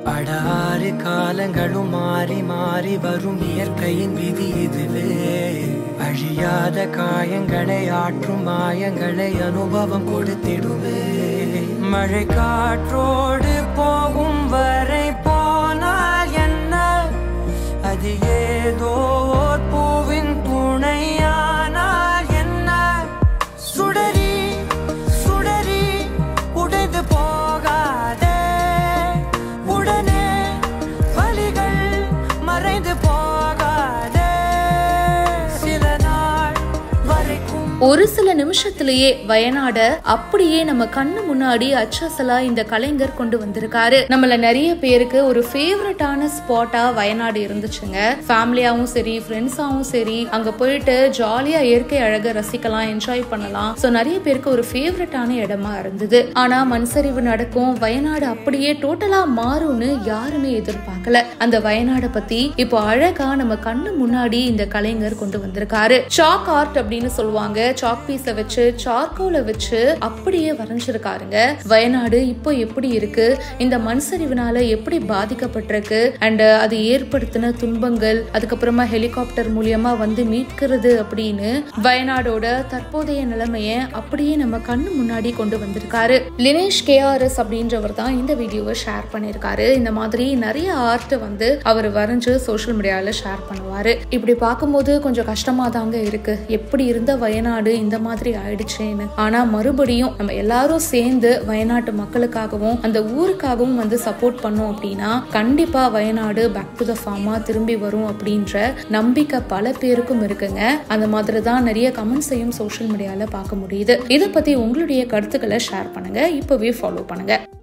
அடாறு காலங்களும் மாறி மாறி வரும் இயற்கையின் விதி இதுவே அழியாத காயங்களை ஆற்றும் மாயங்களை அனுபவம் கொடுத்திடுவே மழை காற்றோடு போகும் வரை போனால் என்ன அது ஏதோ ஓர் பூவின் துணையானால் என்ன சுடரி சுடரி உடைந்து போகாதே உடனே வலிகள் மறைந்து போகாதே சில நாள் வரைக்கும் ஒரு சில நிமிஷத்திலேயே வயநாட அப்படியே நம்ம கண்ணு முன்னாடி அச்சசலா இந்த கலைஞர் கொண்டு வந்திருக்காரு நம்மள நிறைய பேருக்கு ஒரு ஃபேவரட்டான ஸ்பாட்டா வயநாடு இருந்துச்சுங்க ஃபேமிலியாவும் சரி ஃப்ரெண்ட்ஸாவும் சரி அங்க போயிட்டு ஜாலியா இயற்கை அழக ரசிக்கலாம் என்ஜாய் பண்ணலாம் சோ நிறைய பேருக்கு ஒரு ஃபேவரட்டான இடமா இருந்தது ஆனா மண்சரிவு நடக்கும் வயநாடு அப்படியே டோட்டலா மாறும்னு யாருமே எதிர்பார்க்கல அந்த வயநாட பத்தி இப்போ அழகா நம்ம கண்ணு முன்னாடி இந்த கலைஞர் கொண்டு வந்திருக்காரு சாக் ஆர்ட் அப்படின்னு சொல்லுவாங்க சாக் பீஸ வச்சு சார்கோல வச்சு அப்படியே வரைஞ்சிருக்காருங்க வயநாடு இப்போ எப்படி இருக்கு இந்த மண் சரிவினால எப்படி பாதிக்கப்பட்டிருக்கு அண்ட் அது ஏற்படுத்தின துன்பங்கள் அதுக்கப்புறமா ஹெலிகாப்டர் மூலியமா வந்து மீட்கிறது அப்படின்னு வயநாடோட தற்போதைய நிலைமைய அப்படியே நம்ம கண்ணு முன்னாடி கொண்டு வந்திருக்காரு லினேஷ் கேஆர்எஸ் அப்படின்றவர் தான் இந்த வீடியோவை ஷேர் பண்ணியிருக்காரு இந்த மாதிரி நிறைய ஆர்ட் வந்து அவர் வரைஞ்சு சோஷியல் மீடியால ஷேர் பண்ணுவாரு இப்படி பார்க்கும்போது கொஞ்சம் கஷ்டமா தாங்க இருக்கு எப்படி இருந்த வயநாடு இந்த மாதிரி ஆயிடுச்சேன்னு ஆனா மறுபடியும் நம்ம எல்லாரும் சேர்ந்து வயநாட்டு மக்களுக்காகவும் அந்த ஊருக்காகவும் வந்து சப்போர்ட் பண்ணோம் அப்படின்னா கண்டிப்பா Wayanad back to the form திரும்பி வரும் அப்படின்ற நம்பிக்கை பல பேருக்கும் இருக்குங்க அந்த மாதிரி தான் நிறைய கமெண்ட்ஸையும் சோஷியல் மீடியால பார்க்க முடியுது இதை பத்தி உங்களுடைய கருத்துக்களை ஷேர் பண்ணுங்க இப்பவே ஃபாலோ பண்ணுங்க